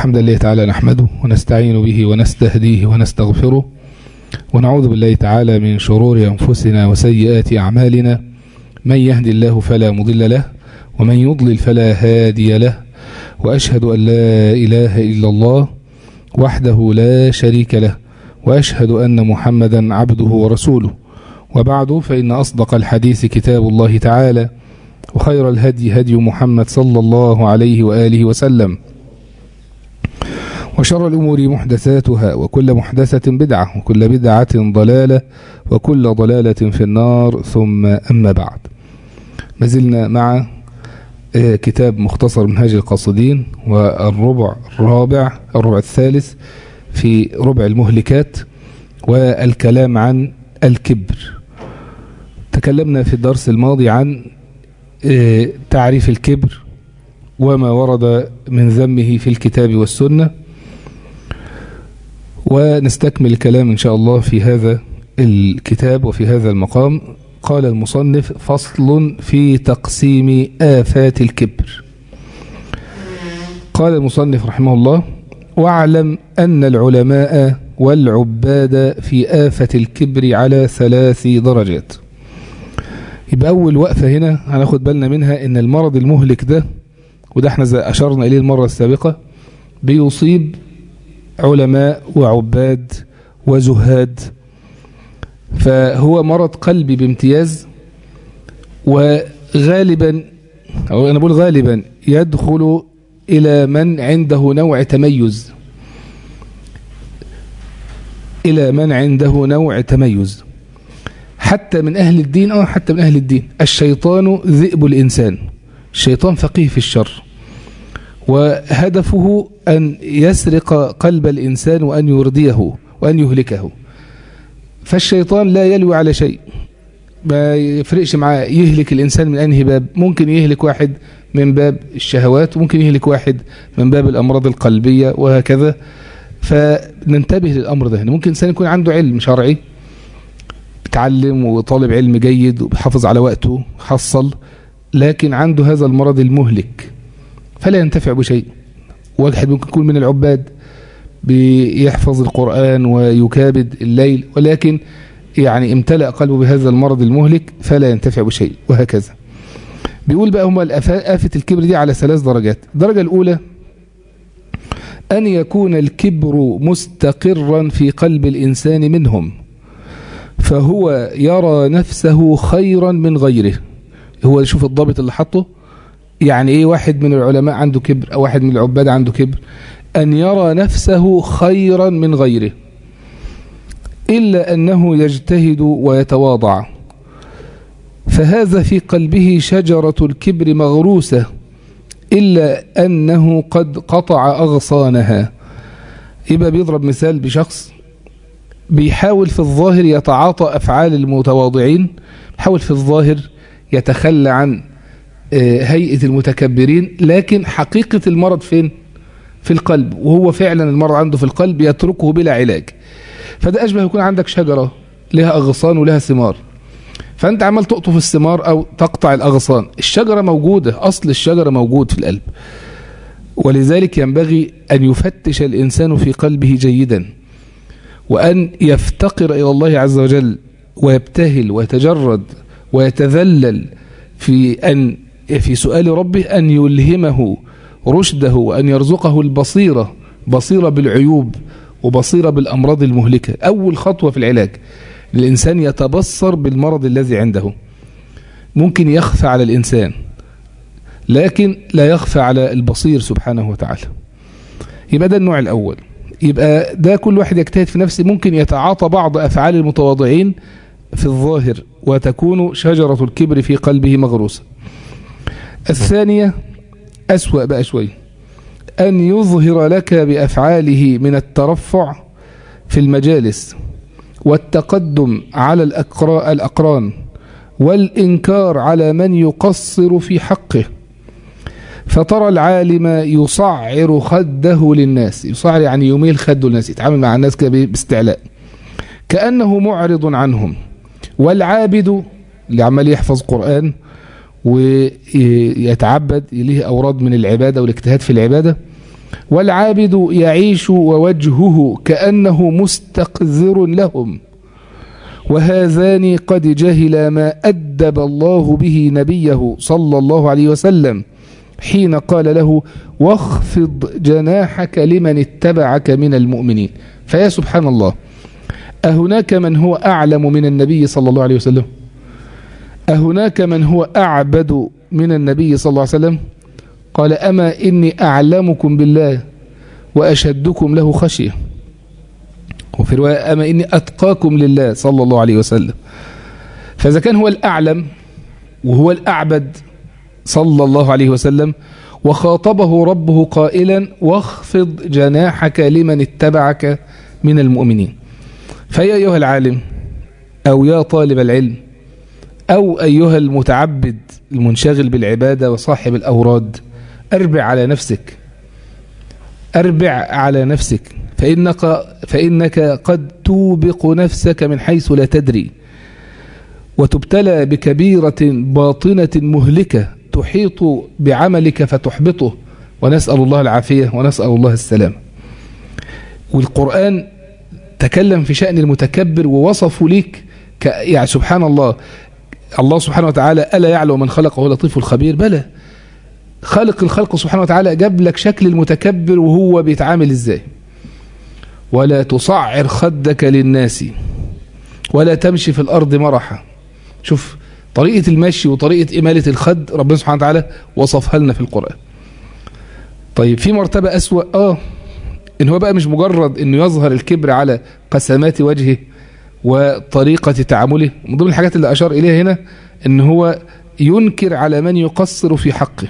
الحمد لله تعالى نحمده ونستعين به ونستهديه ونستغفره ونعوذ بالله تعالى من شرور أنفسنا وسيئات أعمالنا من يهدي الله فلا مضل له ومن يضلل فلا هادي له وأشهد أن لا إله إلا الله وحده لا شريك له وأشهد أن محمدا عبده ورسوله وبعد فإن أصدق الحديث كتاب الله تعالى وخير الهدي هدي محمد صلى الله عليه وآله وسلم وشر الأمور محدثاتها وكل محدثة بدعة وكل بدعة ضلالة وكل ضلالة في النار ثم أما بعد ما زلنا مع كتاب مختصر منهاج القاصدين والربع الرابع الربع الثالث في ربع المهلكات والكلام عن الكبر تكلمنا في الدرس الماضي عن تعريف الكبر وما ورد من ذمه في الكتاب والسنة ونستكمل الكلام إن شاء الله في هذا الكتاب وفي هذا المقام قال المصنف فصل في تقسيم آفات الكبر قال المصنف رحمه الله واعلم أن العلماء والعباد في آفة الكبر على ثلاث درجات يبقى أول وقفة هنا هناخد بالنا منها إن المرض المهلك ده وده احنا أشرنا إليه المرة السابقة بيصيب علماء وعباد وزهاد فهو مرض قلبي بامتياز وغالبا أو أنا بقول غالبا يدخل إلى من عنده نوع تميز إلى من عنده نوع تميز حتى من أهل الدين أو حتى من أهل الدين الشيطان ذئب الإنسان الشيطان فقيه في الشر وهدفه أن يسرق قلب الإنسان وأن يرديه وأن يهلكه فالشيطان لا يلوي على شيء ما يفرقش معاه يهلك الإنسان من أنهي باب ممكن يهلك واحد من باب الشهوات وممكن يهلك واحد من باب الأمراض القلبية وهكذا فننتبه للأمر ده ممكن إنسان يكون عنده علم شرعي بيتعلم وطالب علم جيد وبيحافظ على وقته حصل لكن عنده هذا المرض المهلك فلا ينتفع بشيء واحد ممكن يكون من العباد بيحفظ القرآن ويكابد الليل ولكن يعني امتلأ قلبه بهذا المرض المهلك فلا ينتفع بشيء وهكذا بيقول بقى هم آفة الكبر دي على ثلاث درجات الدرجة الأولى أن يكون الكبر مستقرا في قلب الإنسان منهم فهو يرى نفسه خيرا من غيره هو يشوف الضابط اللي حطه يعني ايه واحد من العلماء عنده كبر او واحد من العباد عنده كبر ان يرى نفسه خيرا من غيره الا انه يجتهد ويتواضع فهذا في قلبه شجرة الكبر مغروسة إلا أنه قد قطع أغصانها يبقى بيضرب مثال بشخص بيحاول في الظاهر يتعاطى أفعال المتواضعين بيحاول في الظاهر يتخلى عن هيئة المتكبرين لكن حقيقة المرض فين في القلب وهو فعلا المرض عنده في القلب يتركه بلا علاج فده أشبه يكون عندك شجرة لها أغصان ولها ثمار فأنت عمال تقطف الثمار أو تقطع الأغصان الشجرة موجودة أصل الشجرة موجود في القلب ولذلك ينبغي أن يفتش الإنسان في قلبه جيدا وأن يفتقر إلى الله عز وجل ويبتهل ويتجرد ويتذلل في أن في سؤال ربه أن يلهمه رشده وأن يرزقه البصيرة بصيرة بالعيوب وبصيرة بالأمراض المهلكة أول خطوة في العلاج الإنسان يتبصر بالمرض الذي عنده ممكن يخفى على الإنسان لكن لا يخفى على البصير سبحانه وتعالى يبقى ده النوع الأول يبقى ده كل واحد يجتهد في نفسه ممكن يتعاطى بعض أفعال المتواضعين في الظاهر وتكون شجرة الكبر في قلبه مغروسة الثانية أسوأ بقى شوي أن يظهر لك بأفعاله من الترفع في المجالس والتقدم على الأقران والإنكار على من يقصر في حقه فترى العالم يصعر خده للناس يصعر يعني يميل خده للناس يتعامل مع الناس كده باستعلاء كأنه معرض عنهم والعابد اللي عمال يحفظ قرآن ويتعبد ليه أوراد من العبادة والاجتهاد في العبادة والعابد يعيش ووجهه كأنه مستقذر لهم وهذان قد جهل ما أدب الله به نبيه صلى الله عليه وسلم حين قال له واخفض جناحك لمن اتبعك من المؤمنين فيا سبحان الله أهناك من هو أعلم من النبي صلى الله عليه وسلم أهناك من هو أعبد من النبي صلى الله عليه وسلم قال أما إني أعلمكم بالله وأشدكم له خشية وفي رواية أما إني أتقاكم لله صلى الله عليه وسلم فإذا كان هو الأعلم وهو الأعبد صلى الله عليه وسلم وخاطبه ربه قائلا واخفض جناحك لمن اتبعك من المؤمنين فيا أيها العالم أو يا طالب العلم أو أيها المتعبد المنشغل بالعبادة وصاحب الأوراد أربع على نفسك أربع على نفسك فإنك, فإنك قد توبق نفسك من حيث لا تدري وتبتلى بكبيرة باطنة مهلكة تحيط بعملك فتحبطه ونسأل الله العافية ونسأل الله السلام والقرآن تكلم في شأن المتكبر ووصفه ليك يعني سبحان الله الله سبحانه وتعالى ألا يعلم من خلق وهو لطيف الخبير بلى خالق الخلق سبحانه وتعالى جاب لك شكل المتكبر وهو بيتعامل ازاي ولا تصعر خدك للناس ولا تمشي في الأرض مرحا شوف طريقة المشي وطريقة إمالة الخد ربنا سبحانه وتعالى وصفها لنا في القرآن طيب في مرتبة أسوأ آه إن هو بقى مش مجرد إنه يظهر الكبر على قسمات وجهه وطريقة تعامله من ضمن الحاجات اللي أشار إليها هنا إن هو ينكر على من يقصر في حقه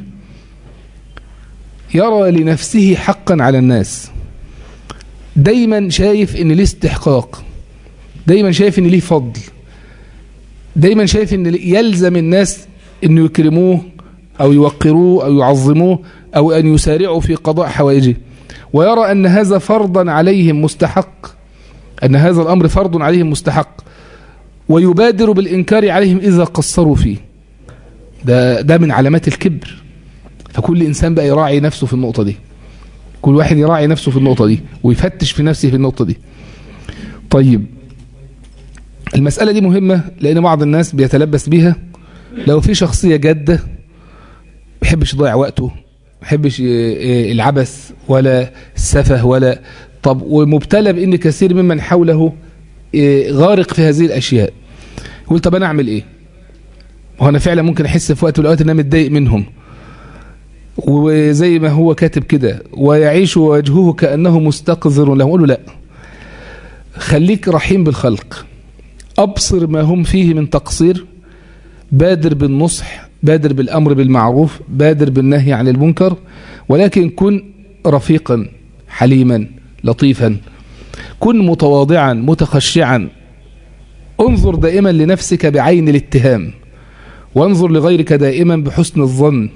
يرى لنفسه حقا على الناس دايما شايف ان ليه استحقاق دايما شايف ان ليه فضل دايما شايف ان يلزم الناس انه يكرموه او يوقروه او يعظموه او ان يسارعوا في قضاء حوائجه ويرى ان هذا فرضا عليهم مستحق ان هذا الامر فرض عليهم مستحق ويبادر بالانكار عليهم اذا قصروا فيه ده ده من علامات الكبر فكل انسان بقى يراعي نفسه في النقطه دي كل واحد يراعي نفسه في النقطه دي ويفتش في نفسه في النقطه دي طيب المسألة دي مهمة لأن بعض الناس بيتلبس بيها لو في شخصية جادة بيحبش يضيع وقته بيحبش العبث ولا السفه ولا طب ومبتلى بأن كثير ممن حوله غارق في هذه الأشياء يقول طب أنا أعمل إيه هو أنا فعلا ممكن أحس في وقت من الأوقات أن أنا متضايق منهم وزي ما هو كاتب كده ويعيش وجهه كأنه مستقذر له أقول له لا خليك رحيم بالخلق أبصر ما هم فيه من تقصير بادر بالنصح بادر بالأمر بالمعروف بادر بالنهي عن المنكر ولكن كن رفيقا حليما لطيفا كن متواضعا متخشعا انظر دائما لنفسك بعين الاتهام وانظر لغيرك دائما بحسن الظن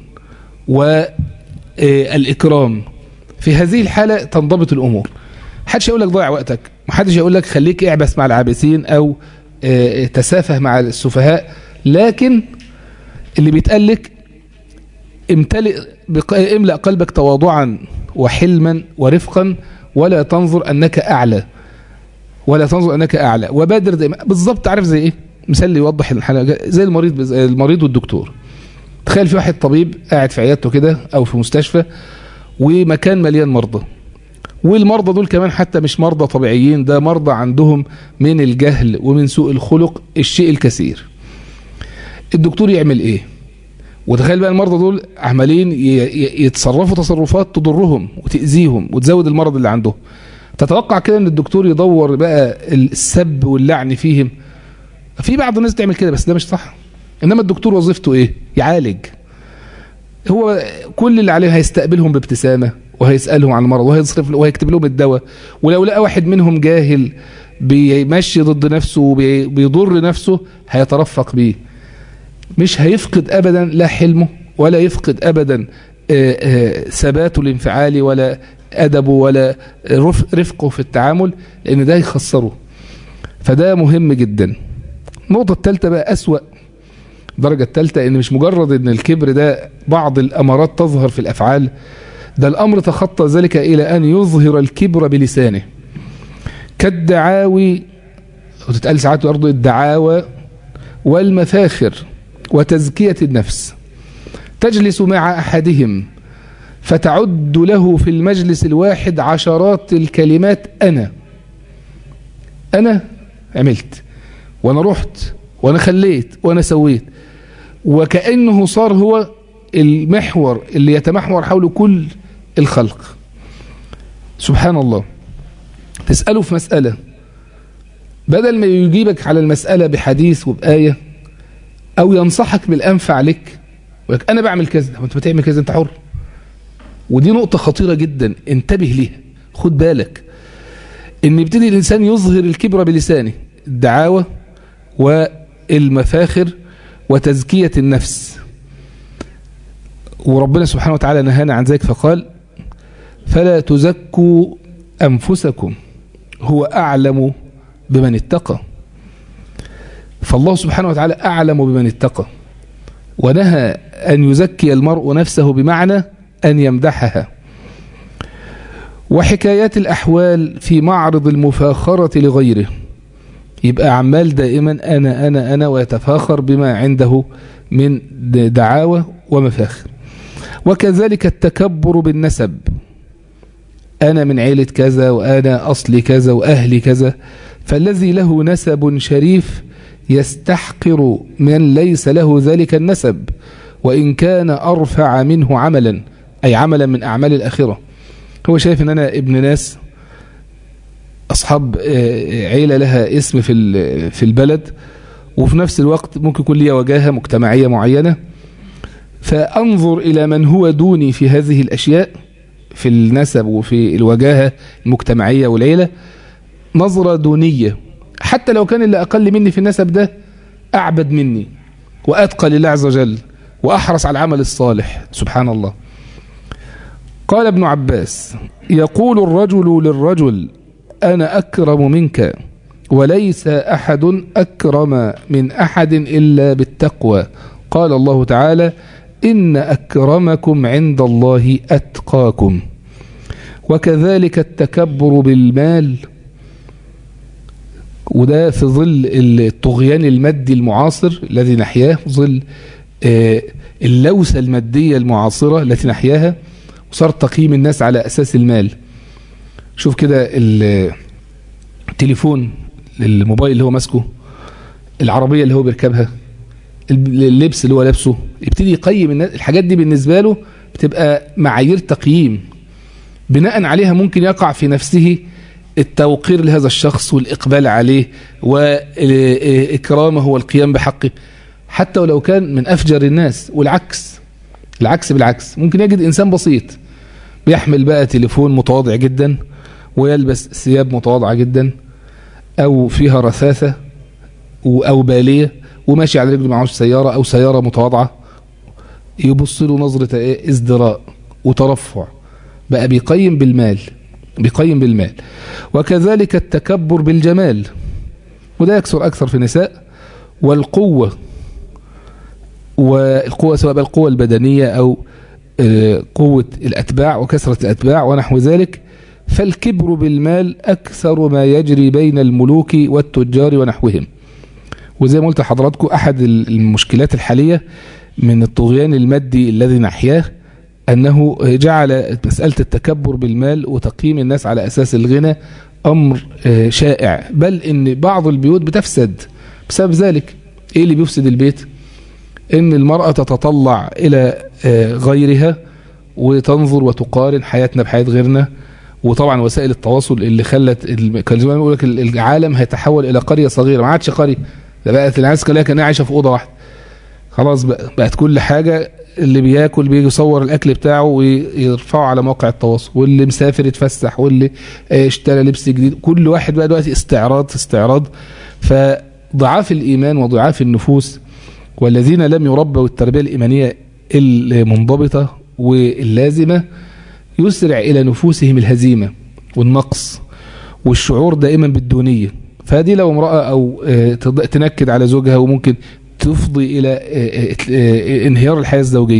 والإكرام في هذه الحالة تنضبط الأمور محدش يقول لك ضيع وقتك محدش يقول لك خليك اعبث مع العابثين أو تسافه مع السفهاء لكن اللي بيتقال لك امتلئ املأ قلبك تواضعا وحلما ورفقا ولا تنظر أنك أعلى ولا تنظر أنك أعلى وبادر دائما بالظبط عارف زي إيه مثال يوضح الحالة زي المريض زي المريض والدكتور تخيل في واحد طبيب قاعد في عيادته كده أو في مستشفى ومكان مليان مرضى والمرضى دول كمان حتى مش مرضى طبيعيين ده مرضى عندهم من الجهل ومن سوء الخلق الشيء الكثير الدكتور يعمل ايه وتخيل بقى المرضى دول عمالين يتصرفوا تصرفات تضرهم وتأذيهم وتزود المرض اللي عندهم تتوقع كده ان الدكتور يدور بقى السب واللعن فيهم في بعض الناس تعمل كده بس ده مش صح انما الدكتور وظيفته ايه يعالج هو كل اللي عليه هيستقبلهم بابتسامة وهيسألهم عن المرض وهيصرف وهيكتب لهم الدواء ولو لقى واحد منهم جاهل بيمشي ضد نفسه وبيضر نفسه هيترفق بيه مش هيفقد أبدا لا حلمه ولا يفقد أبدا ثباته الانفعالي ولا أدبه ولا رفقه في التعامل لأن ده يخسره فده مهم جدا النقطة الثالثة بقى أسوأ الدرجة الثالثة ان مش مجرد ان الكبر ده بعض الامارات تظهر في الافعال ده الأمر تخطى ذلك إلى أن يظهر الكبر بلسانه كالدعاوي وتتقال ساعات برضه الدعاوى والمفاخر وتزكية النفس تجلس مع أحدهم فتعد له في المجلس الواحد عشرات الكلمات أنا أنا عملت وأنا رحت وأنا خليت وأنا سويت وكأنه صار هو المحور اللي يتمحور حول كل الخلق سبحان الله تسأله في مسألة بدل ما يجيبك على المسألة بحديث وبآية أو ينصحك بالأنفع لك ولك أنا بعمل كذا وأنت بتعمل كذا أنت حر ودي نقطة خطيرة جدا انتبه ليها خد بالك ان يبتدي الإنسان يظهر الكبر بلسانه الدعاوى والمفاخر وتزكية النفس وربنا سبحانه وتعالى نهانا عن ذلك فقال فلا تزكوا أنفسكم هو أعلم بمن اتقى فالله سبحانه وتعالى أعلم بمن اتقى ونهى أن يزكي المرء نفسه بمعنى أن يمدحها وحكايات الأحوال في معرض المفاخرة لغيره يبقى عمال دائما أنا أنا أنا ويتفاخر بما عنده من دعاوى ومفاخر وكذلك التكبر بالنسب أنا من عيلة كذا وأنا أصلي كذا وأهلي كذا فالذي له نسب شريف يستحقر من ليس له ذلك النسب وإن كان أرفع منه عملا أي عملا من أعمال الآخرة هو شايف أن أنا ابن ناس أصحاب عيلة لها اسم في في البلد وفي نفس الوقت ممكن يكون لي وجاهة مجتمعية معينة فأنظر إلى من هو دوني في هذه الأشياء في النسب وفي الوجاهة المجتمعية والعيلة نظرة دونية حتى لو كان اللي أقل مني في النسب ده أعبد مني وأتقى لله عز وجل وأحرص على العمل الصالح سبحان الله قال ابن عباس يقول الرجل للرجل أنا أكرم منك وليس أحد أكرم من أحد إلا بالتقوى قال الله تعالى إن أكرمكم عند الله أتقاكم وكذلك التكبر بالمال وده في ظل الطغيان المادي المعاصر الذي نحياه ظل اللوسة المادية المعاصرة التي نحياها وصار تقييم الناس على أساس المال شوف كده التليفون الموبايل اللي هو ماسكه العربية اللي هو بيركبها اللبس اللي هو لابسه يبتدي يقيم الناس الحاجات دي بالنسبة له بتبقى معايير تقييم بناء عليها ممكن يقع في نفسه التوقير لهذا الشخص والإقبال عليه وإكرامه والقيام بحقه حتى ولو كان من أفجر الناس والعكس العكس بالعكس ممكن يجد إنسان بسيط بيحمل بقى تليفون متواضع جدا ويلبس ثياب متواضعة جدا أو فيها رثاثة أو بالية وماشي على رجله معهوش سيارة أو سيارة متواضعة يبص له نظرة إيه ازدراء وترفع بقى بيقيم بالمال بيقيم بالمال وكذلك التكبر بالجمال وده يكثر أكثر في النساء والقوة والقوة سواء بالقوة البدنية أو قوة الأتباع وكثرة الأتباع ونحو ذلك فالكبر بالمال أكثر ما يجري بين الملوك والتجار ونحوهم وزي ما قلت لحضراتكم أحد المشكلات الحالية من الطغيان المادي الذي نحياه أنه جعل مسألة التكبر بالمال وتقييم الناس على أساس الغنى أمر شائع بل إن بعض البيوت بتفسد بسبب ذلك إيه اللي بيفسد البيت إن المرأة تتطلع إلى غيرها وتنظر وتقارن حياتنا بحياة غيرنا وطبعا وسائل التواصل اللي خلت كان زمان بيقول لك العالم هيتحول إلى قرية صغيرة ما عادش قرية ده بقت الناس كلها كانها عايشة في أوضة واحدة خلاص بقى بقت كل حاجة اللي بياكل بيجي يصور الاكل بتاعه ويرفعه على موقع التواصل واللي مسافر يتفسح واللي اشترى لبس جديد كل واحد بقى دلوقتي استعراض استعراض فضعاف الايمان وضعاف النفوس والذين لم يربوا التربيه الايمانيه المنضبطه واللازمه يسرع الى نفوسهم الهزيمه والنقص والشعور دائما بالدونيه فهذه لو امراه او تنكد على زوجها وممكن تفضي إلى انهيار الحياة الزوجية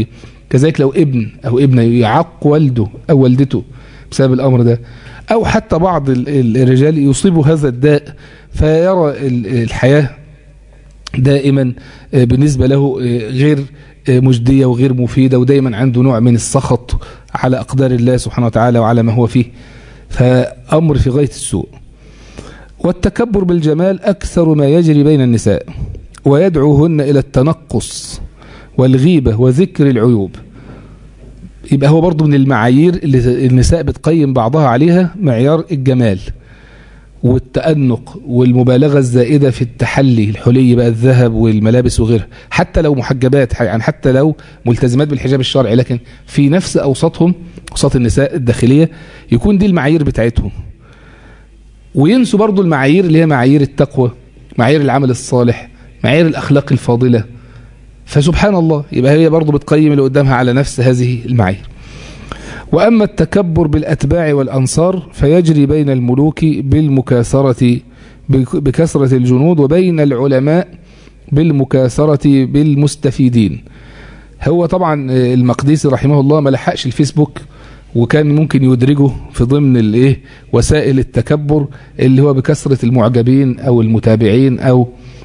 كذلك لو ابن أو ابنة يعق والده أو والدته بسبب الأمر ده أو حتى بعض الرجال يصيب هذا الداء فيرى الحياة دائما بالنسبة له غير مجدية وغير مفيدة ودائما عنده نوع من السخط على أقدار الله سبحانه وتعالى وعلى ما هو فيه فأمر في غاية السوء والتكبر بالجمال أكثر ما يجري بين النساء ويدعوهن إلى التنقص والغيبة وذكر العيوب يبقى هو برضو من المعايير اللي النساء بتقيم بعضها عليها معيار الجمال والتأنق والمبالغة الزائدة في التحلي الحلي بقى الذهب والملابس وغيرها حتى لو محجبات يعني حتى لو ملتزمات بالحجاب الشرعي لكن في نفس أوسطهم أوسط النساء الداخلية يكون دي المعايير بتاعتهم وينسوا برضو المعايير اللي هي معايير التقوى معايير العمل الصالح معايير الأخلاق الفاضلة فسبحان الله يبقى هي برضو بتقيم اللي قدامها على نفس هذه المعايير وأما التكبر بالأتباع والأنصار فيجري بين الملوك بالمكاثرة بكثرة الجنود وبين العلماء بالمكاثرة بالمستفيدين هو طبعا المقديسي رحمه الله ما لحقش الفيسبوك وكان ممكن يدرجه في ضمن الايه وسائل التكبر اللي هو بكثرة المعجبين او المتابعين او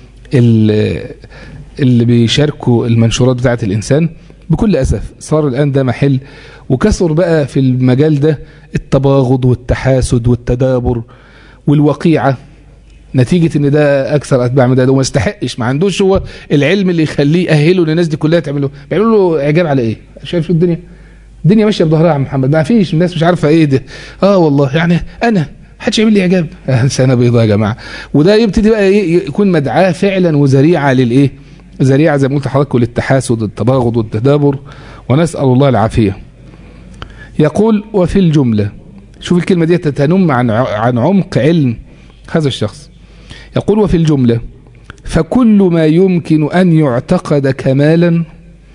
اللي بيشاركوا المنشورات بتاعت الانسان بكل اسف صار الان ده محل وكثر بقى في المجال ده التباغض والتحاسد والتدابر والوقيعة نتيجة ان ده اكثر اتباع من ده وما يستحقش ما عندوش هو العلم اللي يخليه يأهله للناس دي كلها تعمله بيعملوا له اعجاب على ايه شايف شو الدنيا الدنيا ماشيه بظهرها يا محمد ما فيش الناس مش عارفه ايه ده اه والله يعني انا حدش يعمل لي اعجاب سنه بيضاء يا جماعه وده يبتدي بقى يكون مدعاه فعلا وذريعه للايه ذريعه زي ما قلت لحضرتك للتحاسد والتباغض والتدابر ونسال الله العافيه يقول وفي الجملة شوف الكلمة دي تتنم عن عن عمق علم هذا الشخص يقول وفي الجملة فكل ما يمكن أن يعتقد كمالا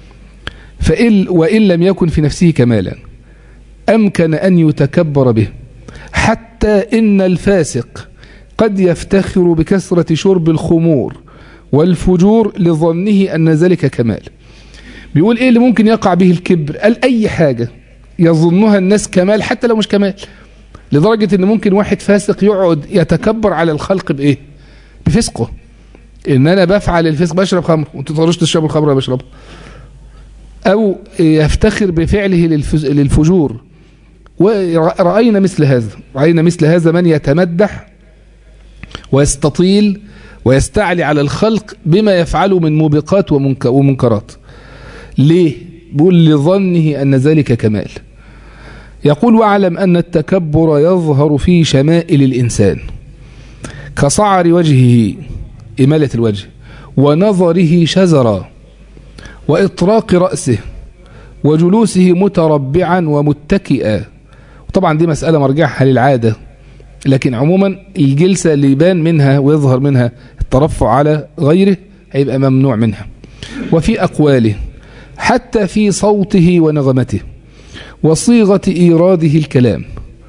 فإن وإن لم يكن في نفسه كمالا أمكن أن يتكبر به حتى إن الفاسق قد يفتخر بكثرة شرب الخمور والفجور لظنه أن ذلك كمال بيقول إيه اللي ممكن يقع به الكبر قال أي حاجة يظنها الناس كمال حتى لو مش كمال لدرجة ان ممكن واحد فاسق يقعد يتكبر على الخلق بايه بفسقه ان انا بفعل الفسق بشرب خمر وانتوا تقدروش تشربوا الخمر بشربها او يفتخر بفعله للفجور ورأينا مثل هذا رأينا مثل هذا من يتمدح ويستطيل ويستعلي على الخلق بما يفعله من موبقات ومنكرات ليه بيقول لظنه أن ذلك كمال يقول واعلم أن التكبر يظهر في شمائل الإنسان كصعر وجهه إمالة الوجه ونظره شزرا وإطراق رأسه وجلوسه متربعا ومتكئا طبعا دي مسألة مرجعها للعادة لكن عموما الجلسة اللي يبان منها ويظهر منها الترفع على غيره هيبقى ممنوع منها وفي أقواله حتى في صوته ونغمته وصيغة إيراده الكلام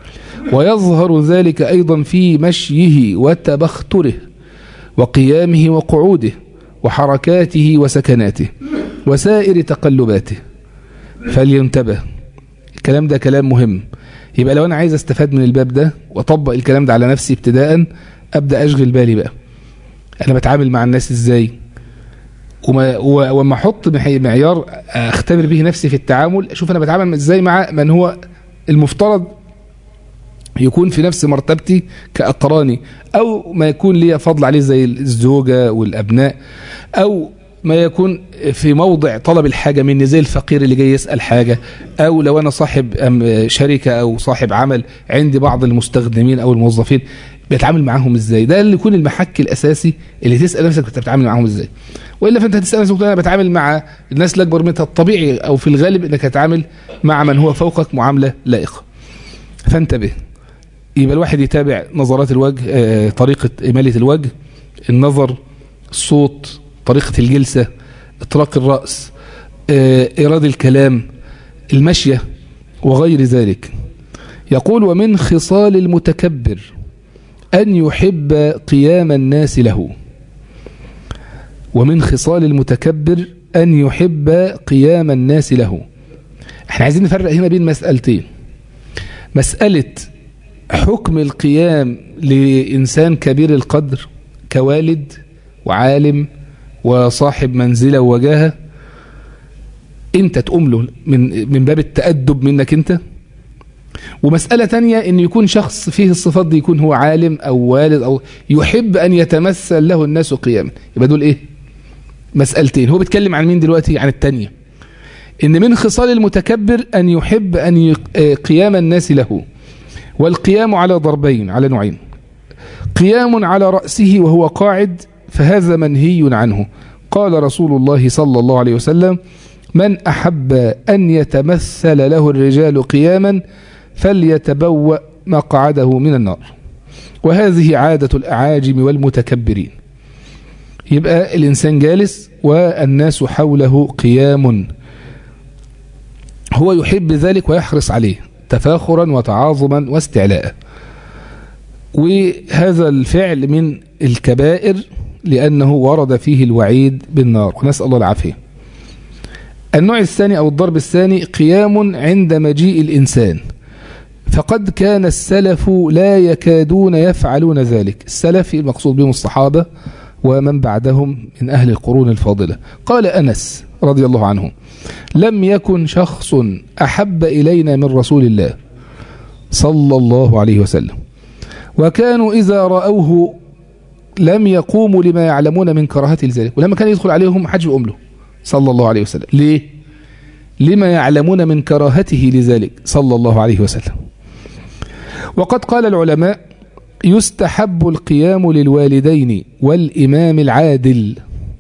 ويظهر ذلك أيضا في مشيه وتبختره وقيامه وقعوده وحركاته وسكناته وسائر تقلباته فلينتبه الكلام ده كلام مهم يبقى لو أنا عايز استفاد من الباب ده وأطبق الكلام ده على نفسي ابتداء أبدأ أشغل بالي بقى أنا بتعامل مع الناس إزاي وما وما احط معيار اختبر به نفسي في التعامل اشوف انا بتعامل ازاي مع من هو المفترض يكون في نفس مرتبتي كأقراني أو ما يكون لي فضل عليه زي الزوجة والأبناء أو ما يكون في موضع طلب الحاجة مني زي الفقير اللي جاي يسأل حاجة أو لو أنا صاحب شركة أو صاحب عمل عندي بعض المستخدمين أو الموظفين بيتعامل معاهم ازاي ده اللي يكون المحك الأساسي اللي تسأل نفسك انت بتتعامل معاهم ازاي والا فانت هتسال نفسك انا بتعامل مع الناس الاكبر منك الطبيعي او في الغالب انك هتتعامل مع من هو فوقك معامله لائقه فانتبه يبقى الواحد يتابع نظرات الوجه آه، طريقه اماله الوجه النظر الصوت طريقه الجلسه اطراق الراس آه، ايراد الكلام المشيه وغير ذلك يقول ومن خصال المتكبر أن يحب قيام الناس له ومن خصال المتكبر أن يحب قيام الناس له احنا عايزين نفرق هنا بين مسألتين مسألة حكم القيام لإنسان كبير القدر كوالد وعالم وصاحب منزلة ووجاهة انت تقوم له من, من باب التأدب منك انت ومسألة تانية ان يكون شخص فيه الصفات دي يكون هو عالم او والد او يحب ان يتمثل له الناس قياما يبقى دول ايه مسألتين هو بيتكلم عن مين دلوقتي عن التانية ان من خصال المتكبر ان يحب ان قيام الناس له والقيام على ضربين على نوعين قيام على رأسه وهو قاعد فهذا منهي عنه قال رسول الله صلى الله عليه وسلم من أحب أن يتمثل له الرجال قياما فليتبوأ مقعده من النار وهذه عادة الأعاجم والمتكبرين يبقى الإنسان جالس والناس حوله قيام هو يحب ذلك ويحرص عليه تفاخرا وتعاظما واستعلاء وهذا الفعل من الكبائر لأنه ورد فيه الوعيد بالنار ونسأل الله العافية النوع الثاني أو الضرب الثاني قيام عند مجيء الإنسان فقد كان السلف لا يكادون يفعلون ذلك السلف المقصود بهم الصحابة ومن بعدهم من أهل القرون الفاضلة قال أنس رضي الله عنه لم يكن شخص أحب إلينا من رسول الله صلى الله عليه وسلم وكانوا إذا رأوه لم يقوموا لما يعلمون من كراهة لذلك ولما كان يدخل عليهم حج يقوم له صلى الله عليه وسلم ليه لما يعلمون من كراهته لذلك صلى الله عليه وسلم وقد قال العلماء يستحب القيام للوالدين والإمام العادل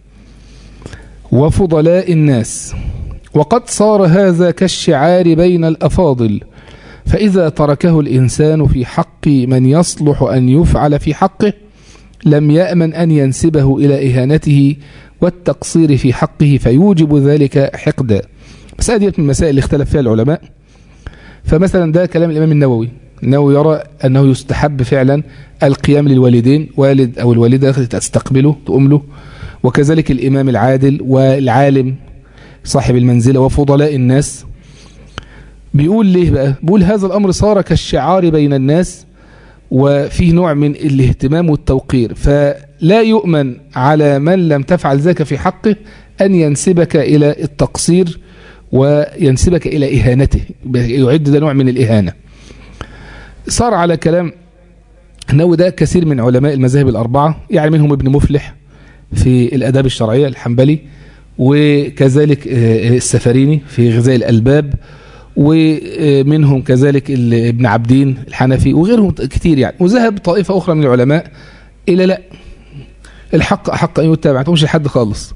وفضلاء الناس وقد صار هذا كالشعار بين الأفاضل فإذا تركه الإنسان في حق من يصلح أن يفعل في حقه لم يأمن أن ينسبه إلى إهانته والتقصير في حقه فيوجب ذلك حقدا بس هذه من المسائل اللي اختلف فيها العلماء فمثلا ده كلام الإمام النووي النووي يرى أنه يستحب فعلا القيام للوالدين والد أو الوالدة تستقبله تقوم له وكذلك الإمام العادل والعالم صاحب المنزلة وفضلاء الناس بيقول ليه بقى بيقول هذا الأمر صار كالشعار بين الناس وفيه نوع من الاهتمام والتوقير فلا يؤمن على من لم تفعل ذلك في حقه أن ينسبك إلى التقصير وينسبك إلى إهانته يعد ده نوع من الإهانة صار على كلام أنه ده كثير من علماء المذاهب الأربعة يعني منهم ابن مفلح في الأداب الشرعية الحنبلي وكذلك السفريني في غذاء الألباب ومنهم كذلك ابن عبدين الحنفي وغيرهم كتير يعني وذهب طائفة أخرى من العلماء إلى لا الحق أحق أن يتبع مش لحد خالص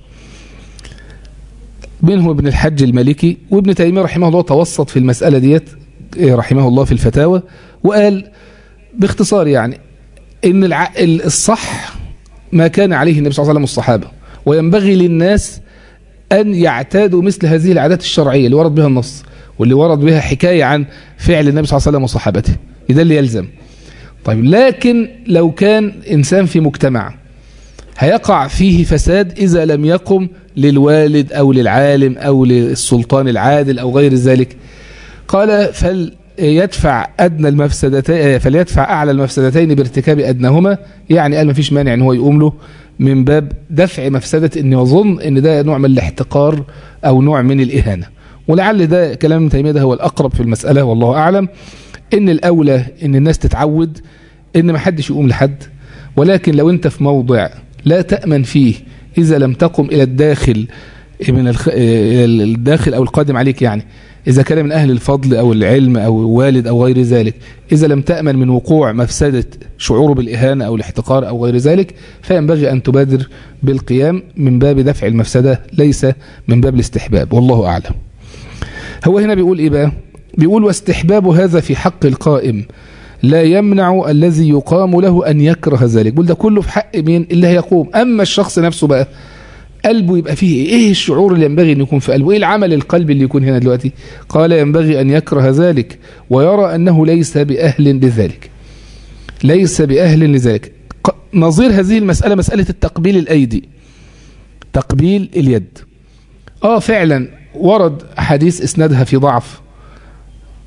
منهم ابن الحج المالكي وابن تيمية رحمه الله توسط في المسألة ديت رحمه الله في الفتاوى وقال باختصار يعني ان الصح ما كان عليه النبي صلى الله عليه وسلم والصحابة وينبغي للناس أن يعتادوا مثل هذه العادات الشرعية اللي ورد بها النص واللي ورد بها حكاية عن فعل النبي صلى الله عليه وسلم وصحابته ده اللي يلزم طيب لكن لو كان إنسان في مجتمع هيقع فيه فساد إذا لم يقم للوالد أو للعالم أو للسلطان العادل أو غير ذلك قال فليدفع أدنى المفسدتين فليدفع أعلى المفسدتين بارتكاب أدناهما يعني قال ما فيش مانع ان هو يقوم له من باب دفع مفسدة ان يظن ان ده نوع من الاحتقار او نوع من الإهانة ولعل ده كلام ابن تيمية ده هو الأقرب في المسألة والله أعلم ان الأولى ان الناس تتعود ان ما حدش يقوم لحد ولكن لو انت في موضع لا تأمن فيه إذا لم تقم إلى الداخل من الخ... الداخل أو القادم عليك يعني إذا كان من أهل الفضل أو العلم أو والد أو غير ذلك إذا لم تأمن من وقوع مفسدة شعوره بالإهانة أو الاحتقار أو غير ذلك فينبغي أن تبادر بالقيام من باب دفع المفسدة ليس من باب الاستحباب والله أعلم هو هنا بيقول إيه بقى بيقول واستحباب هذا في حق القائم لا يمنع الذي يقام له أن يكره ذلك بقول ده كله في حق مين اللي هيقوم أما الشخص نفسه بقى قلبه يبقى فيه ايه الشعور اللي ينبغي ان يكون في قلبه ايه العمل القلبي اللي يكون هنا دلوقتي قال ينبغي ان يكره ذلك ويرى انه ليس باهل لذلك ليس باهل لذلك نظير هذه المسألة مسألة التقبيل الايدي تقبيل اليد اه فعلا ورد حديث اسنادها في ضعف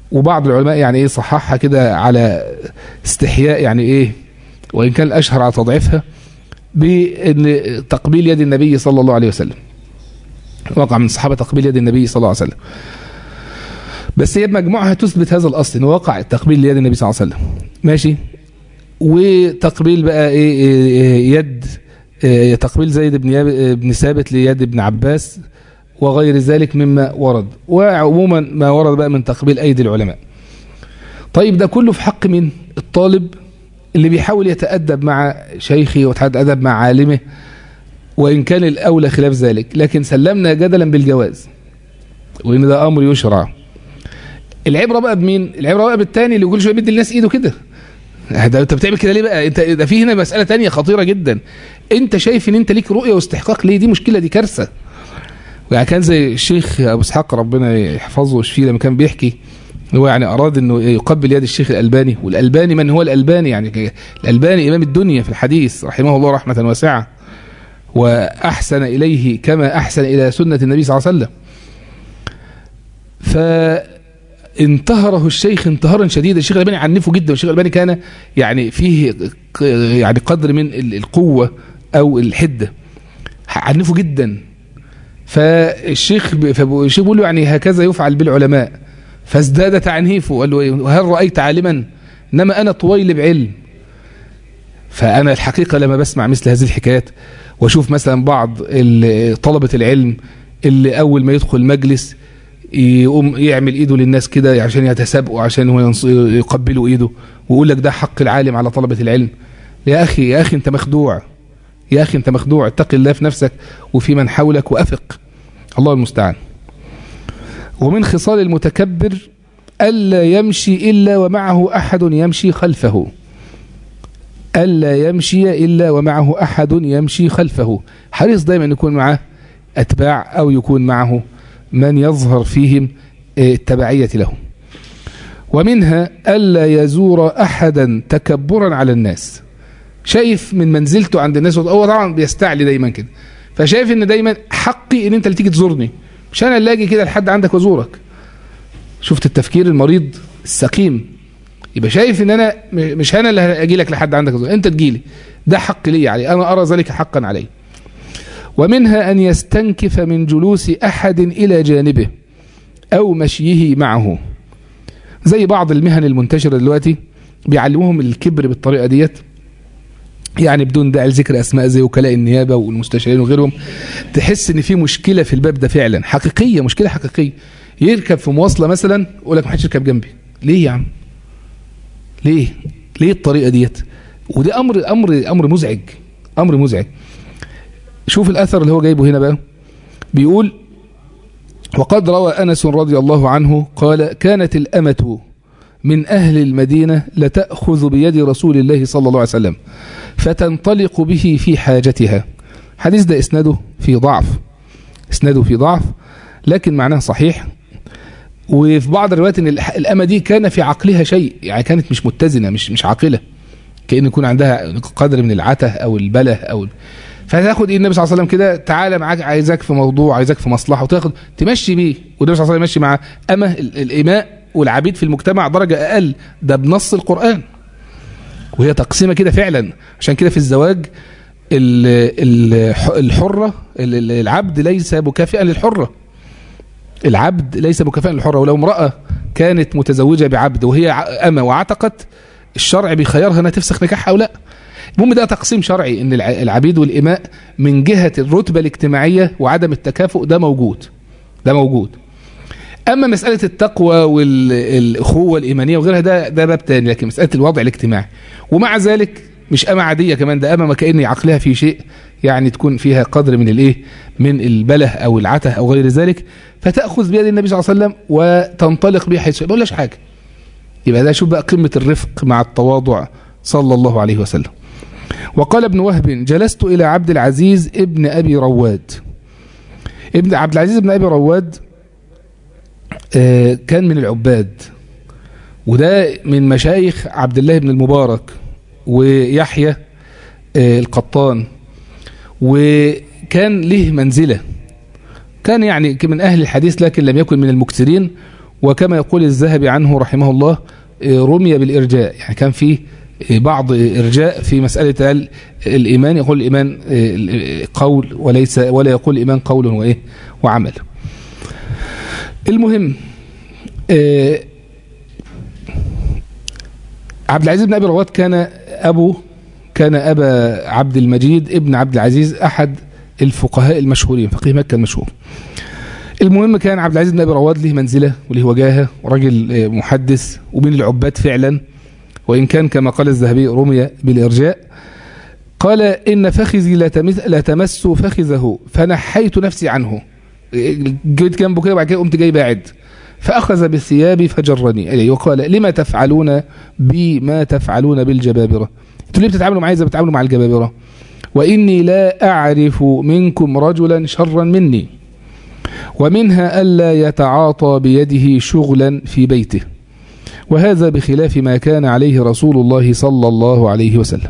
وبعض العلماء يعني ايه صححها كده على استحياء يعني ايه وان كان الاشهر على تضعيفها بان تقبيل يد النبي صلى الله عليه وسلم وقع من الصحابه تقبيل يد النبي صلى الله عليه وسلم بس هي بمجموعها تثبت هذا الاصل انه وقع التقبيل ليد النبي صلى الله عليه وسلم ماشي وتقبيل بقى ايه, إيه يد إيه تقبيل زيد بن بن ثابت ليد ابن عباس وغير ذلك مما ورد وعموما ما ورد بقى من تقبيل ايدي العلماء طيب ده كله في حق من الطالب اللي بيحاول يتأدب مع شيخه ويتأدب مع عالمه وإن كان الأولى خلاف ذلك لكن سلمنا جدلا بالجواز وإن ده أمر يشرع العبرة بقى بمين العبرة بقى بالتاني اللي كل شوية بيدي الناس إيده كده ده انت بتعمل كده ليه بقى انت ده في هنا مسألة تانية خطيرة جدا انت شايف ان انت ليك رؤية واستحقاق ليه دي مشكلة دي كارثة يعني كان زي الشيخ ابو اسحاق ربنا يحفظه ويشفيه لما كان بيحكي هو يعني أراد أنه يقبل يد الشيخ الألباني والألباني من هو الألباني يعني الألباني إمام الدنيا في الحديث رحمه الله رحمة واسعة وأحسن إليه كما أحسن إلى سنة النبي صلى الله عليه وسلم فانتهره الشيخ انتهارا شديدا الشيخ الألباني عنفه جدا والشيخ الألباني كان يعني فيه يعني قدر من القوة أو الحدة عنفه جدا فالشيخ فالشيخ بيقول له يعني هكذا يفعل بالعلماء فازداد تعنيفه وقال له هل رأيت عالما إنما أنا طويل بعلم فأنا الحقيقة لما بسمع مثل هذه الحكايات واشوف مثلا بعض طلبة العلم اللي أول ما يدخل مجلس يقوم يعمل ايده للناس كده عشان يتسابقوا عشان هو يقبلوا ايده ويقول لك ده حق العالم على طلبة العلم يا أخي يا أخي أنت مخدوع يا أخي أنت مخدوع اتق الله في نفسك وفي من حولك وأفق الله المستعان ومن خصال المتكبر ألا يمشي إلا ومعه أحد يمشي خلفه ألا يمشي إلا ومعه أحد يمشي خلفه حريص دايما يكون معه أتباع أو يكون معه من يظهر فيهم التبعية له ومنها ألا يزور أحدا تكبرا على الناس شايف من منزلته عند الناس هو طبعا بيستعلي دايما كده فشايف ان دايما حقي ان انت اللي تيجي تزورني مش انا اللي اجي كده لحد عندك وازورك شفت التفكير المريض السقيم يبقى شايف ان انا مش انا اللي اجي لك لحد عندك وازورك انت تجي لي ده حق لي علي انا ارى ذلك حقا علي ومنها ان يستنكف من جلوس احد الى جانبه او مشيه معه زي بعض المهن المنتشرة دلوقتي بيعلموهم الكبر بالطريقة ديت يعني بدون داعي لذكر اسماء زي وكلاء النيابه والمستشارين وغيرهم تحس ان في مشكله في الباب ده فعلا حقيقيه مشكله حقيقيه يركب في مواصله مثلا يقول لك ما حدش يركب جنبي ليه يا عم ليه ليه الطريقه ديت وده امر امر امر مزعج امر مزعج شوف الاثر اللي هو جايبه هنا بقى بيقول وقد روى انس رضي الله عنه قال كانت الامه من أهل المدينة لتأخذ بيد رسول الله صلى الله عليه وسلم فتنطلق به في حاجتها حديث ده إسناده في ضعف إسناده في ضعف لكن معناه صحيح وفي بعض الروايات ان الأمة دي كان في عقلها شيء يعني كانت مش متزنة مش مش عاقلة كأن يكون عندها قدر من العته أو البله أو فتاخد ايه النبي صلى الله عليه وسلم كده تعالى معاك عايزاك في موضوع عايزاك في مصلحه وتاخد تمشي بيه والنبي صلى الله عليه وسلم يمشي مع أمه الإماء والعبيد في المجتمع درجة أقل ده بنص القرآن وهي تقسيمة كده فعلا عشان كده في الزواج الحرة العبد ليس مكافئا للحرة العبد ليس مكافئا للحرة ولو امرأة كانت متزوجة بعبد وهي أما وعتقت الشرع بيخيرها انها تفسخ نكاحها او لا المهم ده تقسيم شرعي ان العبيد والإماء من جهة الرتبة الاجتماعية وعدم التكافؤ ده موجود ده موجود اما مساله التقوى والاخوه الايمانيه وغيرها ده ده باب تاني لكن مساله الوضع الاجتماعي ومع ذلك مش أمة عادية كمان ده أمة ما كأن عقلها في شيء يعني تكون فيها قدر من الايه من البله او العته او غير ذلك فتاخذ بيد النبي صلى الله عليه وسلم وتنطلق به حيث ما بقولش حاجه يبقى ده شوف بقى قمه الرفق مع التواضع صلى الله عليه وسلم وقال ابن وهب جلست الى عبد العزيز ابن ابي رواد ابن عبد العزيز ابن ابي رواد كان من العباد وده من مشايخ عبد الله بن المبارك ويحيى القطان وكان له منزلة كان يعني من أهل الحديث لكن لم يكن من المكثرين وكما يقول الذهبي عنه رحمه الله رمي بالإرجاء يعني كان فيه بعض إرجاء في مسألة الإيمان يقول الإيمان قول وليس ولا يقول الإيمان قول وإيه وعمل المهم عبد العزيز بن أبي رواد كان أبو كان أبا عبد المجيد ابن عبد العزيز أحد الفقهاء المشهورين فقيه مكة المشهور المهم كان عبد العزيز بن أبي رواد له منزلة وله وجاهة وراجل محدث ومن العباد فعلا وإن كان كما قال الذهبي رمي بالإرجاء قال إن فخذي لا تمس فخذه فنحيت نفسي عنه جيت جنبه كده وبعد كده قمت جاي باعد فأخذ بالثياب فجرني إليه وقال لما تفعلون بي ما تفعلون بالجبابرة انتوا ليه بتتعاملوا معايا زي بتتعاملوا مع الجبابرة وإني لا أعرف منكم رجلا شرا مني ومنها ألا يتعاطى بيده شغلا في بيته وهذا بخلاف ما كان عليه رسول الله صلى الله عليه وسلم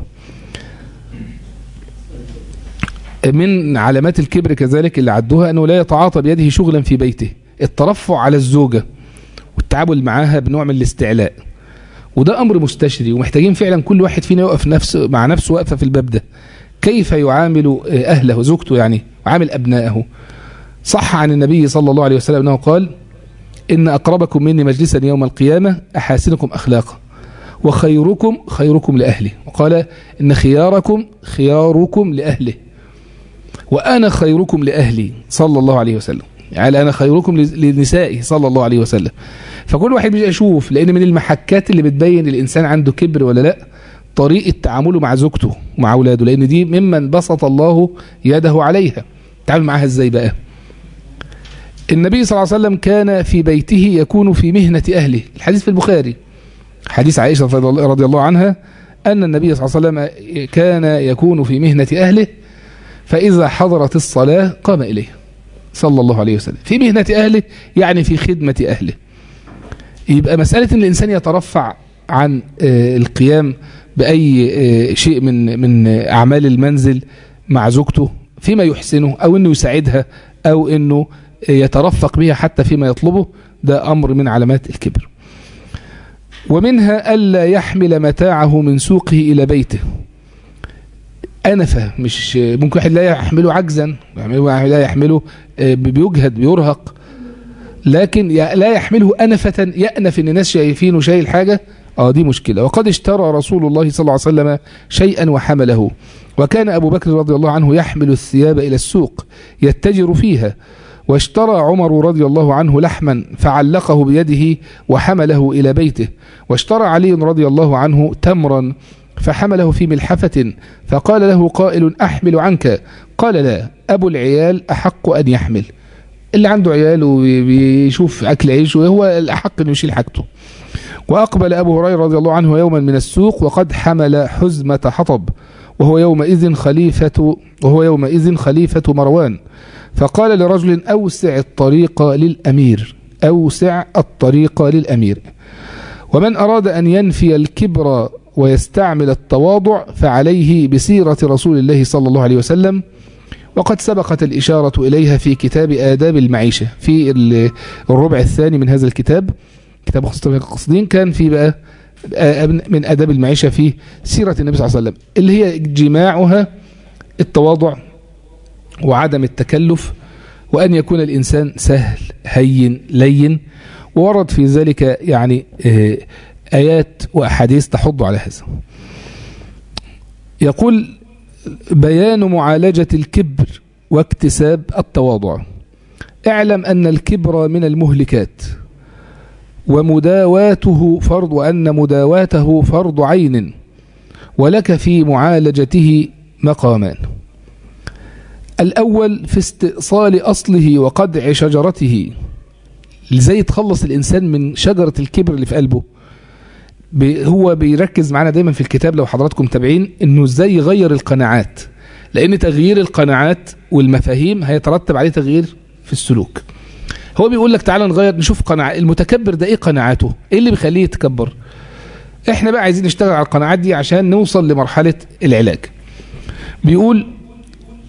من علامات الكبر كذلك اللي عدوها أنه لا يتعاطى بيده شغلا في بيته الترفع على الزوجة والتعامل معها بنوع من الاستعلاء وده أمر مستشري ومحتاجين فعلا كل واحد فينا يقف نفسه مع نفسه وقفة في الباب ده كيف يعامل أهله زوجته يعني وعامل أبنائه صح عن النبي صلى الله عليه وسلم أنه قال إن أقربكم مني مجلسا يوم القيامة أحاسنكم أخلاقا وخيركم خيركم لأهله وقال إن خياركم خياركم لأهله وأنا خيركم لأهلي صلى الله عليه وسلم يعني أنا خيركم لنسائه صلى الله عليه وسلم فكل واحد بيجي يشوف لأن من المحكات اللي بتبين الإنسان عنده كبر ولا لا طريقة تعامله مع زوجته ومع أولاده لأن دي ممن بسط الله يده عليها تعامل معها إزاي بقى النبي صلى الله عليه وسلم كان في بيته يكون في مهنة أهله الحديث في البخاري حديث عائشة رضي الله عنها أن النبي صلى الله عليه وسلم كان يكون في مهنة أهله فإذا حضرت الصلاة قام إليه صلى الله عليه وسلم في مهنة أهله يعني في خدمة أهله يبقى مسألة أن الإنسان يترفع عن القيام بأي شيء من من أعمال المنزل مع زوجته فيما يحسنه أو أنه يساعدها أو أنه يترفق بها حتى فيما يطلبه ده أمر من علامات الكبر ومنها ألا يحمل متاعه من سوقه إلى بيته أنفة مش ممكن واحد لا يحمله عجزا لا يحمله بيجهد بيرهق لكن لا يحمله أنفة يأنف إن الناس شايفينه شايل حاجة اه دي مشكلة وقد اشترى رسول الله صلى الله عليه وسلم شيئا وحمله وكان أبو بكر رضي الله عنه يحمل الثياب إلى السوق يتجر فيها واشترى عمر رضي الله عنه لحما فعلقه بيده وحمله إلى بيته واشترى علي رضي الله عنه تمرا فحمله في ملحفة فقال له قائل أحمل عنك قال لا أبو العيال أحق أن يحمل اللي عنده عيال وبيشوف أكل عيشه هو الأحق أن يشيل حاجته وأقبل أبو هريرة رضي الله عنه يوما من السوق وقد حمل حزمة حطب وهو يومئذ خليفة وهو يومئذ خليفة مروان فقال لرجل أوسع الطريق للأمير أوسع الطريق للأمير ومن أراد أن ينفي الكبر ويستعمل التواضع فعليه بسيرة رسول الله صلى الله عليه وسلم وقد سبقت الإشارة إليها في كتاب آداب المعيشة في الربع الثاني من هذا الكتاب كتاب خصوصا القصدين كان في بقى من آداب المعيشة في سيرة النبي صلى الله عليه وسلم اللي هي جماعها التواضع وعدم التكلف وأن يكون الإنسان سهل هين لين وورد في ذلك يعني آيات وأحاديث تحض على هذا يقول بيان معالجة الكبر واكتساب التواضع اعلم أن الكبر من المهلكات ومداواته فرض وأن مداواته فرض عين ولك في معالجته مقامان الأول في استئصال أصله وقدع شجرته ازاي يتخلص الإنسان من شجرة الكبر اللي في قلبه هو بيركز معانا دايما في الكتاب لو حضراتكم تابعين انه ازاي يغير القناعات لان تغيير القناعات والمفاهيم هيترتب عليه تغيير في السلوك هو بيقول لك تعالى نغير نشوف قناع المتكبر ده ايه قناعاته ايه اللي بيخليه يتكبر احنا بقى عايزين نشتغل على القناعات دي عشان نوصل لمرحلة العلاج بيقول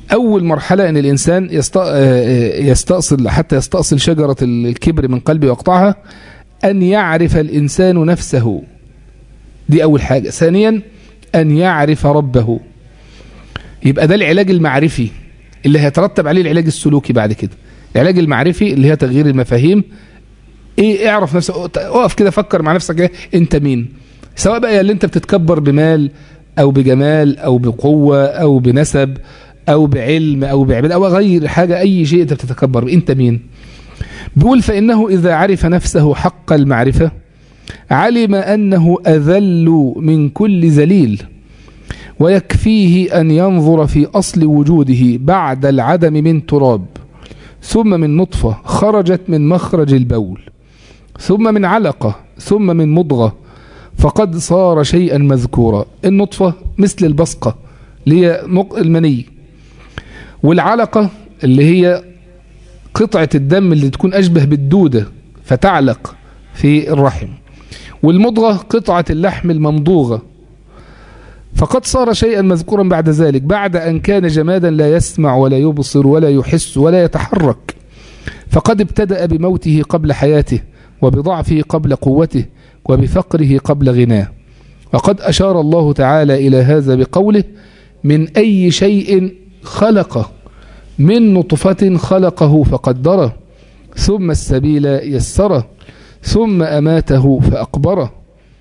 أول مرحلة أن الإنسان يستأصل حتى يستأصل شجرة الكبر من قلبه ويقطعها أن يعرف الإنسان نفسه دي أول حاجة ثانيا أن يعرف ربه يبقى ده العلاج المعرفي اللي هيترتب عليه العلاج السلوكي بعد كده العلاج المعرفي اللي هي تغيير المفاهيم ايه اعرف نفسك اقف كده فكر مع نفسك ايه انت مين سواء بقى اللي انت بتتكبر بمال او بجمال او بقوة او بنسب او بعلم او بعبادة او غير حاجة اي شيء انت بتتكبر به انت مين بيقول فانه اذا عرف نفسه حق المعرفة علم انه اذل من كل ذليل ويكفيه ان ينظر في اصل وجوده بعد العدم من تراب ثم من نطفة خرجت من مخرج البول ثم من علقة ثم من مضغة فقد صار شيئا مذكورا النطفة مثل البصقة اللي هي المني والعلقة اللي هي قطعة الدم اللي تكون أشبه بالدودة فتعلق في الرحم والمضغة قطعة اللحم الممضوغة فقد صار شيئا مذكورا بعد ذلك بعد أن كان جمادا لا يسمع ولا يبصر ولا يحس ولا يتحرك فقد ابتدأ بموته قبل حياته وبضعفه قبل قوته وبفقره قبل غناه وقد أشار الله تعالى إلى هذا بقوله من أي شيء خلقه من نطفة خلقه فقدره ثم السبيل يسره ثم أماته فأقبره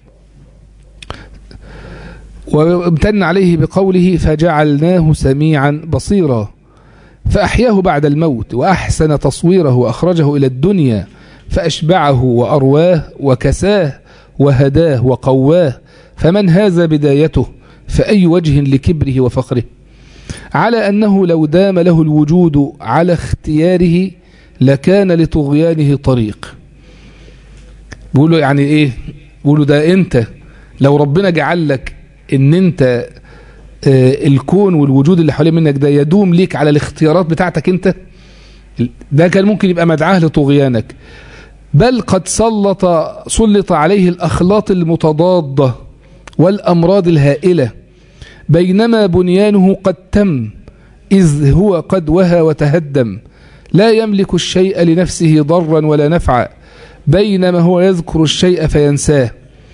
وامتن عليه بقوله فجعلناه سميعا بصيرا فأحياه بعد الموت وأحسن تصويره وأخرجه إلى الدنيا فأشبعه وأرواه وكساه وهداه وقواه فمن هذا بدايته فأي وجه لكبره وفخره على أنه لو دام له الوجود على اختياره لكان لطغيانه طريق بيقولوا يعني ايه بيقولوا ده انت لو ربنا جعل لك ان انت آه الكون والوجود اللي حوالين منك ده يدوم ليك على الاختيارات بتاعتك انت ده كان ممكن يبقى مدعاه لطغيانك بل قد سلط سلط عليه الأخلاط المتضادة والأمراض الهائلة بينما بنيانه قد تم إذ هو قد وهى وتهدم لا يملك الشيء لنفسه ضرا ولا نفعا بينما هو يذكر الشيء فينساه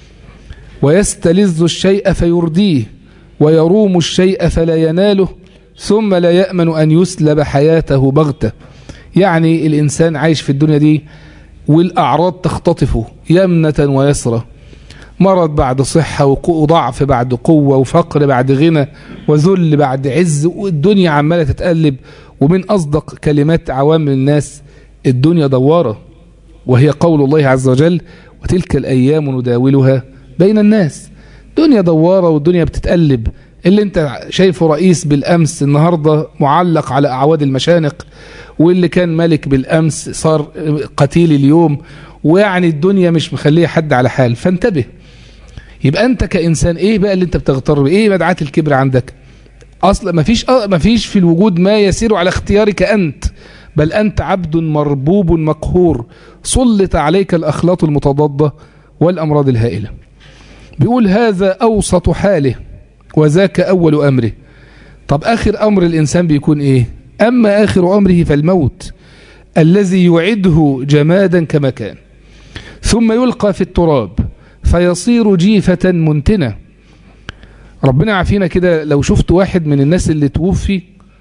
ويستلذ الشيء فيرديه ويروم الشيء فلا يناله ثم لا يأمن أن يسلب حياته بغته يعني الإنسان عايش في الدنيا دي والأعراض تختطفه يمنة ويسرى مرض بعد صحة وضعف بعد قوة وفقر بعد غنى وذل بعد عز والدنيا عمالة تتقلب ومن أصدق كلمات عوام الناس الدنيا دوارة وهي قول الله عز وجل وتلك الأيام نداولها بين الناس دنيا دوارة والدنيا بتتقلب اللي انت شايفه رئيس بالأمس النهاردة معلق على أعواد المشانق واللي كان ملك بالأمس صار قتيل اليوم ويعني الدنيا مش مخليه حد على حال فانتبه يبقى انت كإنسان ايه بقى اللي انت بتغتر بيه ايه مدعاة الكبر عندك اصلا ما فيش ما فيش في الوجود ما يسير على اختيارك انت بل انت عبد مربوب مقهور سلط عليك الاخلاط المتضادة والامراض الهائلة بيقول هذا اوسط حاله وذاك اول امره طب اخر امر الانسان بيكون ايه اما اخر امره فالموت الذي يعده جمادا كما كان ثم يلقى في التراب فيصير جيفة منتنة ربنا عافينا كده لو شفت واحد من الناس اللي توفي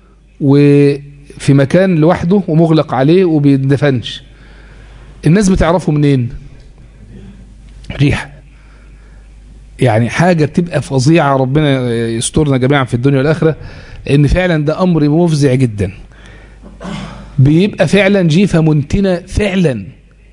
وفي مكان لوحده ومغلق عليه وبيدفنش الناس بتعرفه منين ريحة يعني حاجة بتبقى فظيعة ربنا يسترنا جميعا في الدنيا والآخرة ان فعلا ده امر مفزع جدا بيبقى فعلا جيفة منتنة فعلا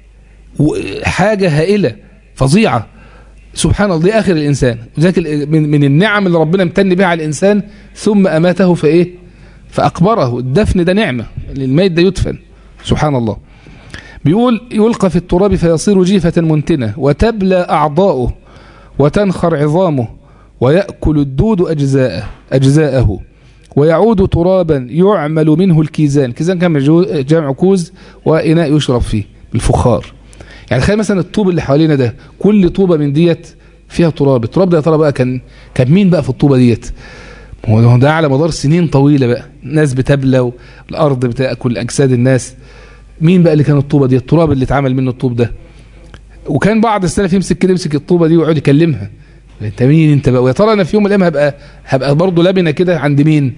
حاجة هائلة فظيعة سبحان الله دي آخر الإنسان ذلك من, من النعم اللي ربنا امتن بها على الإنسان ثم أماته فإيه فأقبره الدفن ده نعمة الميت ده يدفن سبحان الله بيقول يلقى في التراب فيصير جيفة منتنة وتبلى أعضاؤه وتنخر عظامه ويأكل الدود أجزاءه, أجزاءه ويعود ترابا يعمل منه الكيزان كيزان كان جمع كوز وإناء يشرب فيه بالفخار يعني تخيل مثلا الطوب اللي حوالينا ده كل طوبة من ديت فيها تراب التراب ده يا ترى بقى كان كان مين بقى في الطوبة ديت هو ده على مدار سنين طويلة بقى ناس بتبلى والأرض بتأكل أجساد الناس مين بقى اللي كان الطوبة دي التراب اللي اتعمل منه الطوب ده وكان بعض السلف يمسك كده يمسك الطوبة دي ويقعد يكلمها انت مين انت بقى ويا ترى انا في يوم من الايام هبقى هبقى برضه لبنه كده عند مين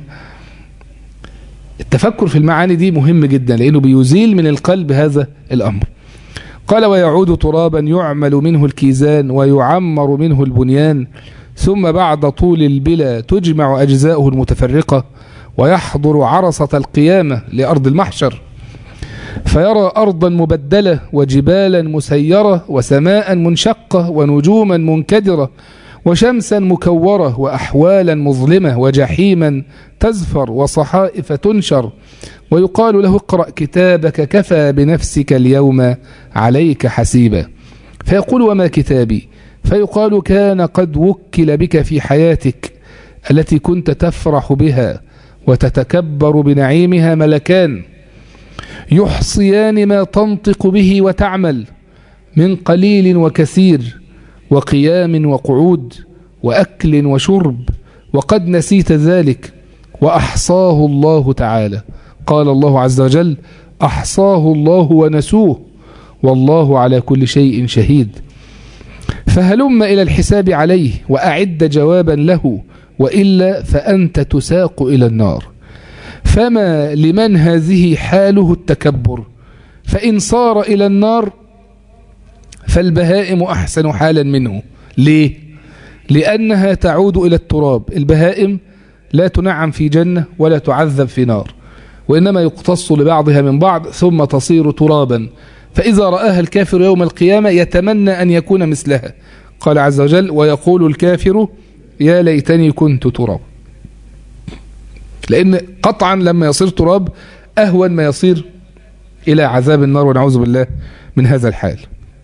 التفكر في المعاني دي مهم جدا لانه بيزيل من القلب هذا الامر قال ويعود ترابا يعمل منه الكيزان ويعمر منه البنيان ثم بعد طول البلا تجمع أجزاؤه المتفرقة ويحضر عرصة القيامة لأرض المحشر فيرى أرضا مبدلة وجبالا مسيرة وسماء منشقة ونجوما منكدرة وشمسا مكورة وأحوالا مظلمة وجحيما تزفر وصحائف تنشر ويقال له اقرأ كتابك كفى بنفسك اليوم عليك حسيبا فيقول وما كتابي فيقال كان قد وكل بك في حياتك التي كنت تفرح بها وتتكبر بنعيمها ملكان يحصيان ما تنطق به وتعمل من قليل وكثير وقيام وقعود وأكل وشرب وقد نسيت ذلك وأحصاه الله تعالى قال الله عز وجل أحصاه الله ونسوه والله على كل شيء شهيد فهلم إلى الحساب عليه وأعد جوابا له وإلا فأنت تساق إلى النار فما لمن هذه حاله التكبر فإن صار إلى النار فالبهائم أحسن حالا منه ليه؟ لأنها تعود إلى التراب البهائم لا تنعم في جنة ولا تعذب في نار وإنما يقتص لبعضها من بعض ثم تصير ترابا فإذا رآها الكافر يوم القيامة يتمنى أن يكون مثلها قال عز وجل ويقول الكافر يا ليتني كنت تراب لأن قطعا لما يصير تراب أهون ما يصير إلى عذاب النار ونعوذ بالله من هذا الحال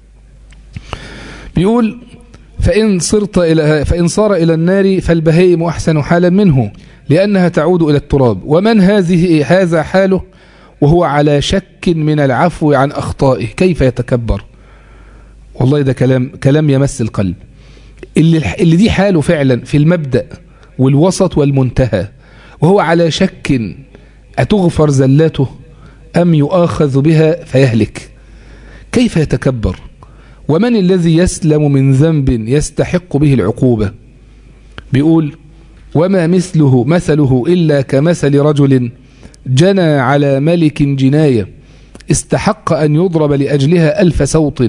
بيقول فإن صرت إلى فإن صار إلى النار فالبهائم أحسن حالا منه لأنها تعود إلى التراب ومن هذه هذا حاله وهو على شك من العفو عن أخطائه كيف يتكبر والله ده كلام كلام يمس القلب اللي, اللي دي حاله فعلا في المبدأ والوسط والمنتهى وهو على شك أتغفر زلاته أم يؤاخذ بها فيهلك كيف يتكبر ومن الذي يسلم من ذنب يستحق به العقوبة بيقول وما مثله مثله إلا كمثل رجل جنى على ملك جناية استحق أن يضرب لأجلها ألف صوت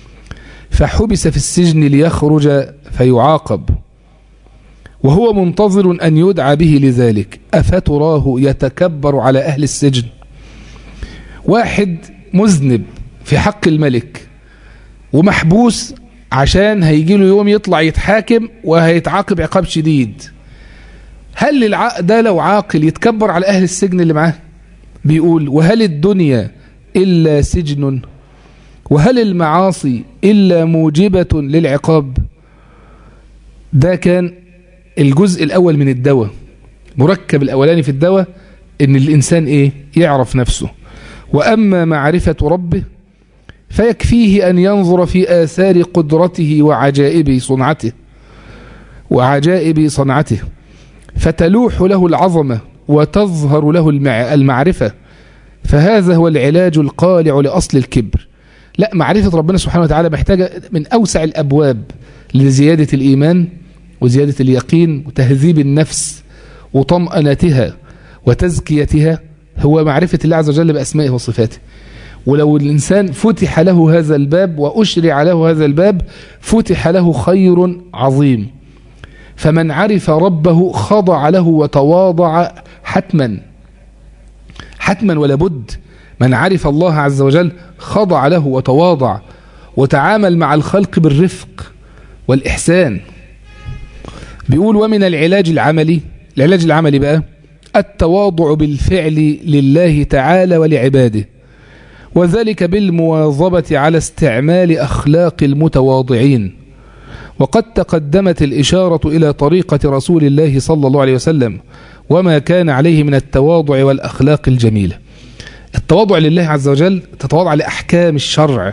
فحبس في السجن ليخرج فيعاقب وهو منتظر أن يدعى به لذلك أفتراه يتكبر على أهل السجن واحد مذنب في حق الملك ومحبوس عشان هيجي له يوم يطلع يتحاكم وهيتعاقب عقاب شديد هل الع... ده لو عاقل يتكبر على أهل السجن اللي معاه بيقول وهل الدنيا إلا سجن وهل المعاصي إلا موجبة للعقاب ده كان الجزء الأول من الدواء مركب الأولاني في الدواء إن الإنسان إيه يعرف نفسه وأما معرفة ربه فيكفيه أن ينظر في آثار قدرته وعجائب صنعته وعجائب صنعته فتلوح له العظمة وتظهر له المعرفة فهذا هو العلاج القالع لأصل الكبر لا معرفة ربنا سبحانه وتعالى محتاجة من أوسع الأبواب لزيادة الإيمان وزيادة اليقين وتهذيب النفس وطمأنتها وتزكيتها هو معرفة الله عز وجل بأسمائه وصفاته ولو الإنسان فتح له هذا الباب وأشرع له هذا الباب فتح له خير عظيم فمن عرف ربه خضع له وتواضع حتما حتما ولا بد من عرف الله عز وجل خضع له وتواضع وتعامل مع الخلق بالرفق والإحسان بيقول ومن العلاج العملي العلاج العملي بقى التواضع بالفعل لله تعالى ولعباده وذلك بالمواظبة على استعمال أخلاق المتواضعين وقد تقدمت الإشارة إلى طريقة رسول الله صلى الله عليه وسلم وما كان عليه من التواضع والأخلاق الجميلة التواضع لله عز وجل تتواضع لأحكام الشرع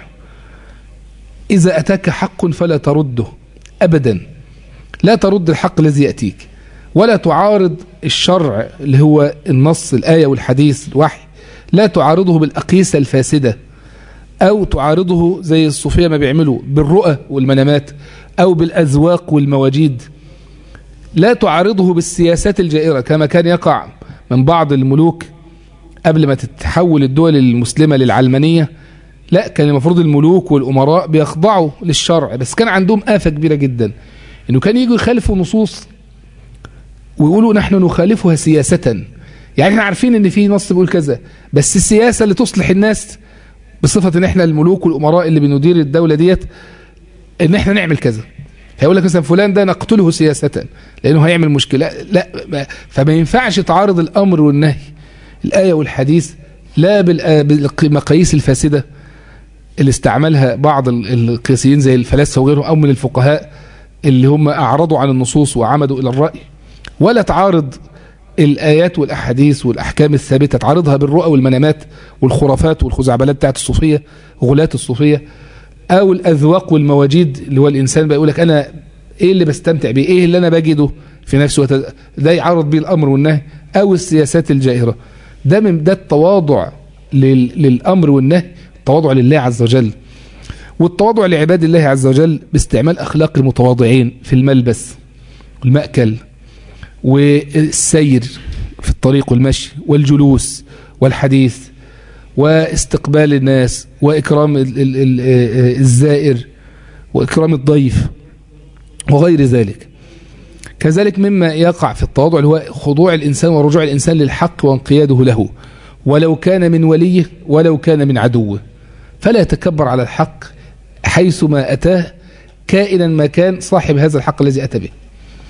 إذا أتاك حق فلا ترده أبدا لا ترد الحق الذي يأتيك ولا تعارض الشرع اللي هو النص الآية والحديث الوحي لا تعارضه بالأقيسة الفاسدة أو تعارضه زي الصوفية ما بيعملوا بالرؤى والمنامات أو بالأذواق والمواجيد لا تعارضه بالسياسات الجائرة كما كان يقع من بعض الملوك قبل ما تتحول الدول المسلمة للعلمانية لا كان المفروض الملوك والأمراء بيخضعوا للشرع بس كان عندهم آفة كبيرة جدا إنه كان يجوا يخالفوا نصوص ويقولوا نحن نخالفها سياسة يعني احنا عارفين ان في نص بيقول كذا بس السياسة اللي تصلح الناس بصفة ان احنا الملوك والامراء اللي بندير الدولة ديت ان احنا نعمل كذا هيقول لك مثلا فلان ده نقتله سياسة لانه هيعمل مشكلة لا فما ينفعش تعارض الامر والنهي الآية والحديث لا بالمقاييس الفاسدة اللي استعملها بعض القياسيين زي الفلاسفة وغيرهم او من الفقهاء اللي هم اعرضوا عن النصوص وعمدوا الى الرأي ولا تعارض الآيات والأحاديث والأحكام الثابتة تعارضها بالرؤى والمنامات والخرافات والخزعبلات بتاعت الصوفية غلاة الصوفية أو الأذواق والمواجيد اللي هو الإنسان بيقول لك أنا إيه اللي بستمتع بيه إيه اللي أنا بجده في نفسي وتد... ده يعارض بيه الأمر والنهي أو السياسات الجائرة ده من ده التواضع لل... للأمر والنهي التواضع لله عز وجل والتواضع لعباد الله عز وجل باستعمال أخلاق المتواضعين في الملبس والمأكل والسير في الطريق والمشي والجلوس والحديث واستقبال الناس وإكرام الزائر وإكرام الضيف وغير ذلك كذلك مما يقع في التواضع اللي هو خضوع الإنسان ورجوع الإنسان للحق وانقياده له ولو كان من وليه ولو كان من عدوه فلا يتكبر على الحق حيث ما أتاه كائنا ما كان صاحب هذا الحق الذي أتى به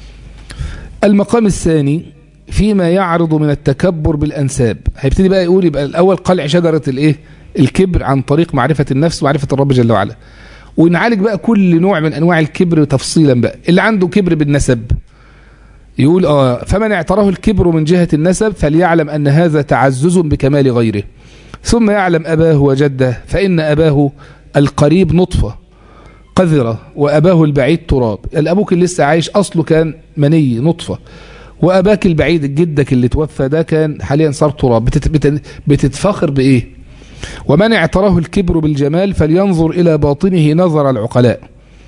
المقام الثاني فيما يعرض من التكبر بالأنساب هيبتدي بقى يقول يبقى الأول قلع شجرة الإيه الكبر عن طريق معرفة النفس ومعرفة الرب جل وعلا ونعالج بقى كل نوع من أنواع الكبر تفصيلا بقى اللي عنده كبر بالنسب يقول آه فمن اعتراه الكبر من جهة النسب فليعلم أن هذا تعزز بكمال غيره ثم يعلم أباه وجده فإن أباه القريب نطفة قذرة وأباه البعيد تراب الأبوك اللي لسه عايش أصله كان مني نطفة وأباك البعيد جدك اللي توفى ده كان حاليا صار تراب بتت بتتفخر بإيه ومن اعتراه الكبر بالجمال فلينظر إلى باطنه نظر العقلاء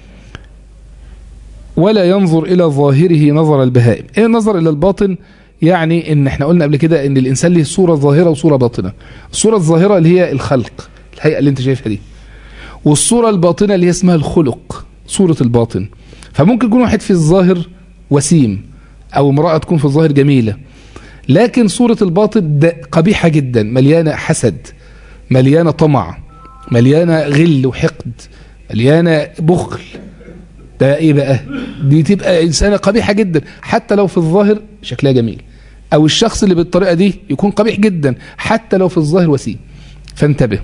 ولا ينظر إلى ظاهره نظر البهائم إيه النظر إلى الباطن يعني إن احنا قلنا قبل كده إن الإنسان له صورة ظاهرة وصورة باطنة الصورة الظاهرة اللي هي الخلق الهيئة اللي انت شايفها دي والصورة الباطنة اللي هي اسمها الخلق صورة الباطن فممكن يكون واحد في الظاهر وسيم أو امرأة تكون في الظاهر جميلة لكن صورة الباطن ده قبيحة جدا مليانة حسد مليانة طمع مليانة غل وحقد مليانة بخل ده ايه بقى دي تبقى انسانة قبيحة جدا حتى لو في الظاهر شكلها جميل او الشخص اللي بالطريقة دي يكون قبيح جدا حتى لو في الظاهر وسيم فانتبه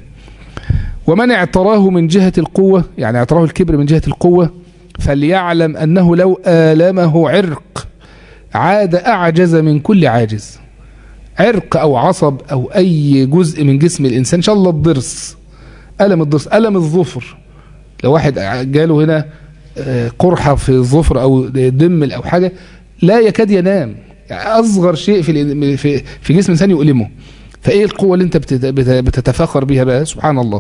ومن اعتراه من جهة القوة يعني اعتراه الكبر من جهة القوة فليعلم أنه لو آلمه عرق عاد أعجز من كل عاجز عرق أو عصب أو أي جزء من جسم الإنسان إن شاء الله الضرس ألم الضرس ألم الظفر لو واحد جاله هنا قرحة في الظفر أو دم أو حاجة لا يكاد ينام يعني أصغر شيء في في جسم الإنسان يؤلمه فايه القوة اللي انت بتتفاخر بها بقى سبحان الله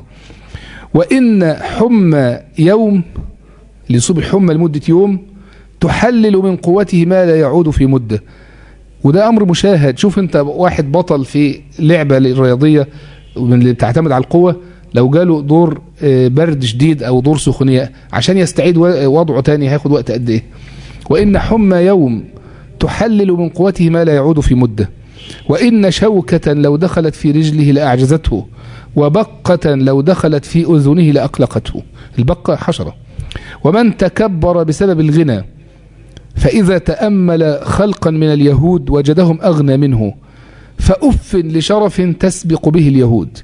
وان حمى يوم اللي يصيب الحمى لمدة يوم تحلل من قوته ما لا يعود في مدة وده امر مشاهد شوف انت واحد بطل في لعبة رياضية اللي بتعتمد على القوة لو جاله دور برد شديد او دور سخونية عشان يستعيد وضعه تاني هياخد وقت قد ايه وان حمى يوم تحلل من قوته ما لا يعود في مده وإن شوكة لو دخلت في رجله لأعجزته وبقة لو دخلت في أذنه لأقلقته البقة حشرة ومن تكبر بسبب الغنى فإذا تأمل خلقا من اليهود وجدهم أغنى منه فأف لشرف تسبق به اليهود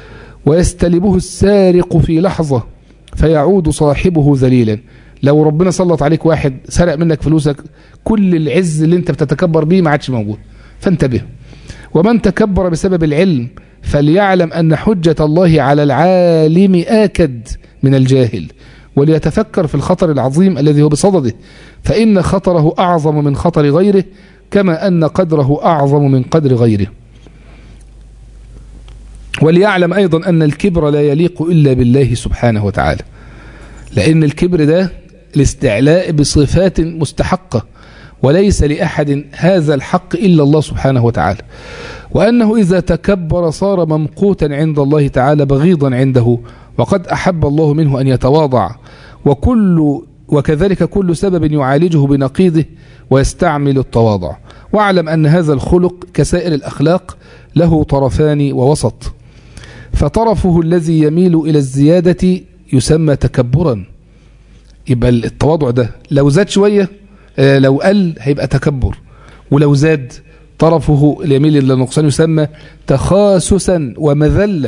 ويستلبه السارق في لحظة فيعود صاحبه ذليلا لو ربنا سلط عليك واحد سرق منك فلوسك كل العز اللي انت بتتكبر بيه ما عادش موجود فانتبه ومن تكبر بسبب العلم فليعلم أن حجة الله على العالم آكد من الجاهل وليتفكر في الخطر العظيم الذي هو بصدده فإن خطره أعظم من خطر غيره كما أن قدره أعظم من قدر غيره وليعلم أيضا أن الكبر لا يليق إلا بالله سبحانه وتعالى لأن الكبر ده الاستعلاء بصفات مستحقة وليس لأحد هذا الحق إلا الله سبحانه وتعالى وأنه إذا تكبر صار ممقوتا عند الله تعالى بغيضا عنده وقد أحب الله منه أن يتواضع وكل وكذلك كل سبب يعالجه بنقيضه ويستعمل التواضع واعلم أن هذا الخلق كسائر الأخلاق له طرفان ووسط فطرفه الذي يميل إلى الزيادة يسمى تكبرا يبقى التواضع ده لو زاد شوية لو قل هيبقى تكبر ولو زاد طرفه اليميل إلى النقصان يسمى تخاسسا ومذلة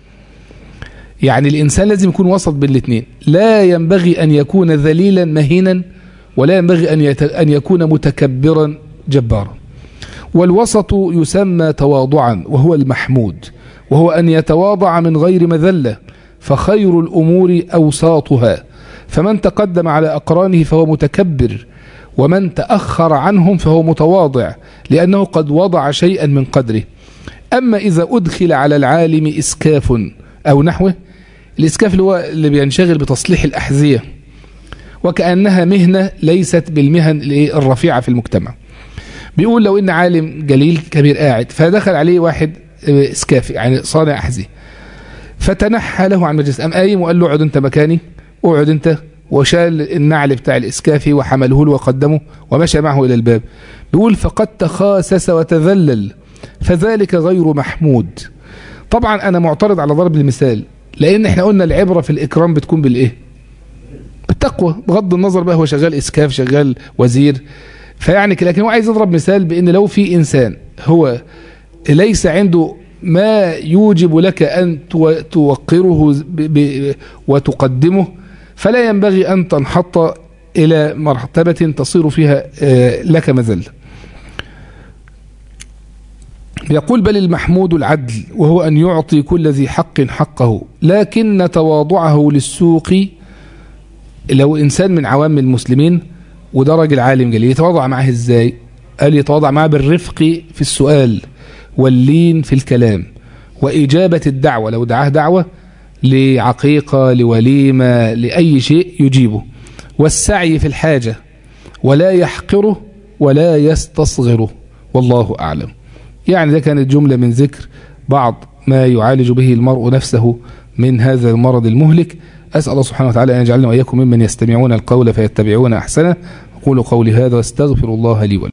يعني الإنسان لازم يكون وسط بين الاثنين لا ينبغي أن يكون ذليلا مهينا ولا ينبغي أن, يت... أن يكون متكبرا جبارا والوسط يسمى تواضعا وهو المحمود وهو أن يتواضع من غير مذلة فخير الأمور أوساطها فمن تقدم على أقرانه فهو متكبر ومن تأخر عنهم فهو متواضع لأنه قد وضع شيئا من قدره أما إذا أدخل على العالم إسكاف أو نحوه الإسكاف اللي هو اللي بينشغل بتصليح الأحذية وكأنها مهنة ليست بالمهن الرفيعة في المجتمع بيقول لو إن عالم جليل كبير قاعد فدخل عليه واحد إسكاف يعني صانع أحذية فتنحى له عن مجلس أم قايم وقال له اقعد أنت مكاني اقعد أنت وشال النعل بتاع الإسكافي وحمله له وقدمه ومشى معه إلى الباب بيقول فقد تخاسس وتذلل فذلك غير محمود طبعا أنا معترض على ضرب المثال لأن احنا قلنا العبرة في الإكرام بتكون بالإيه بالتقوى بغض النظر بقى هو شغال إسكاف شغال وزير فيعني لكن هو عايز يضرب مثال بأن لو في إنسان هو ليس عنده ما يوجب لك أن توقره وتقدمه فلا ينبغي أن تنحط إلى مرتبة تصير فيها لك مذلة يقول بل المحمود العدل وهو أن يعطي كل ذي حق حقه لكن تواضعه للسوق لو إنسان من عوام المسلمين وده راجل عالم جليل يتواضع معه إزاي قال يتواضع معه بالرفق في السؤال واللين في الكلام وإجابة الدعوة لو دعاه دعوة لعقيقة لوليمة لأي شيء يجيبه والسعي في الحاجة ولا يحقره ولا يستصغره والله أعلم يعني ده كانت جملة من ذكر بعض ما يعالج به المرء نفسه من هذا المرض المهلك أسأل الله سبحانه وتعالى أن يجعلنا وإياكم ممن يستمعون القول فيتبعون أحسنه أقول قولي هذا واستغفر الله لي ولكم